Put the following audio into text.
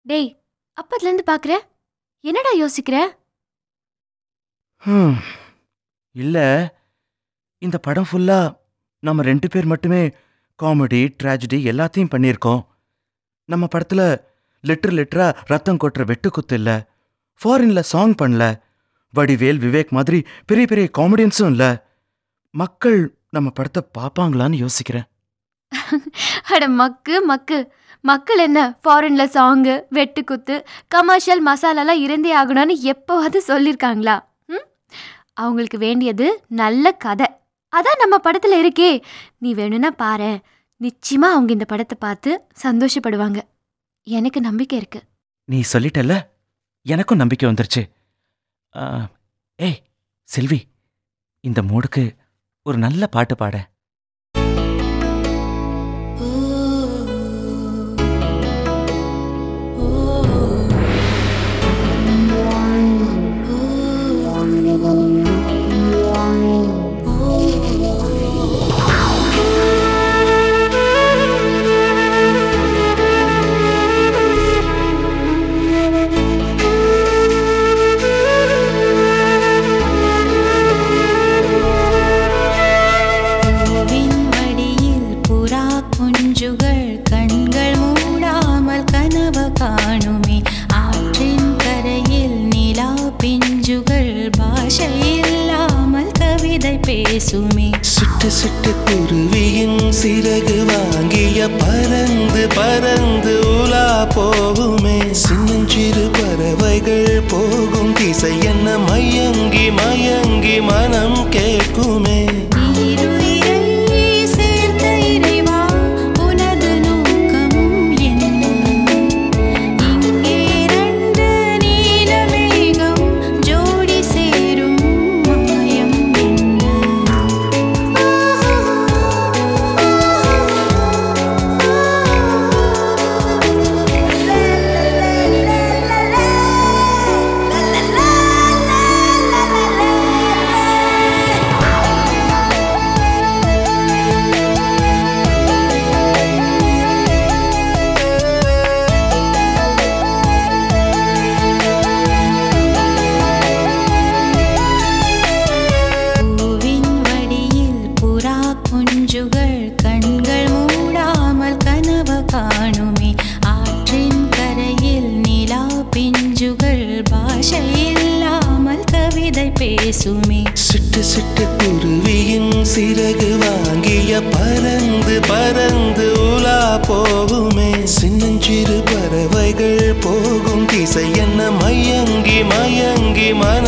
டேய் அப்பத்துலேருந்து பார்க்குற என்னடா யோசிக்கிற ஹம். இல்ல இந்த படம் ஃபுல்லா நம்ம ரெண்டு பேர் மட்டுமே காமெடி ட்ராஜடி எல்லாத்தையும் பண்ணியிருக்கோம் நம்ம படத்துல லிட்டர் லிட்டரா ரத்தம் கொட்டுற வெட்டுக்குத்து இல்ல ஃபாரின்ல சாங் பண்ணல வடிவேல் விவேக் மாதிரி பெரிய பெரிய காமெடியன்ஸும் இல்ல மக்கள் நம்ம படத்தை பார்ப்பாங்களான்னு யோசிக்கிறேன் அட மக்கு மக்கு மக்கள் என்ன ஃபாரின்ல சாங்கு வெட்டுக்குத்து கமர்ஷியல் மசாலாலாம் இருந்தே ஆகணும்னு எப்போவாது சொல்லியிருக்காங்களா ம் அவங்களுக்கு வேண்டியது நல்ல கதை அதான் நம்ம படத்துல இருக்கே நீ வேணும்னா பாரேன் நிச்சயமா அவங்க இந்த படத்தை பார்த்து சந்தோஷப்படுவாங்க எனக்கு நம்பிக்கை இருக்கு நீ சொல்லிட்டல்ல எனக்கும் நம்பிக்கை வந்துருச்சு ஆ, ஏய் செல்வி இந்த மூடுக்கு ஒரு நல்ல பாட்டு பாட பூவின் மடியில் புறா குஞ்சுகள் கண்கள் மூடாமல் கனவு காணுமே ஆற்றின் கரையில் நிலா பிஞ்சுகள் பாஷை இல்லாமல் கவிதை பேசுமே சிட்டு சிட்டு குருவியின் சிறகு வாங்கிய பறந்து பறந்து உலா போகுமே சின்னஞ்சிறு பறவைகள் போகும் திசை என்ன மயங்கி மயங்கி மனம் கேட்குமே ஈருயிரை சேர்த்த இறைவா உனது நோக்கம் என்ன இங்கே ரெண்டு நீலமேகம் ஜோடி சேரும் மாயம் என்ன பூவின் வடியில் புறா குஞ்சுகள் கண்கள் மூடாமல் கனவு காணுமே ஆற்றின் கரையில் நிலா பிஞ்சுகள் பாஷை இல்லாமல் கவிதை பேசுமே சிட்டு சிட்டு குருவியின் சிறகு வாங்கிய பறந்து பறந்து உலா போகுமே சின்னஞ்சிறு பறவைகள் போகும் திசை என்ன மயங்கி மயங்கி மனம்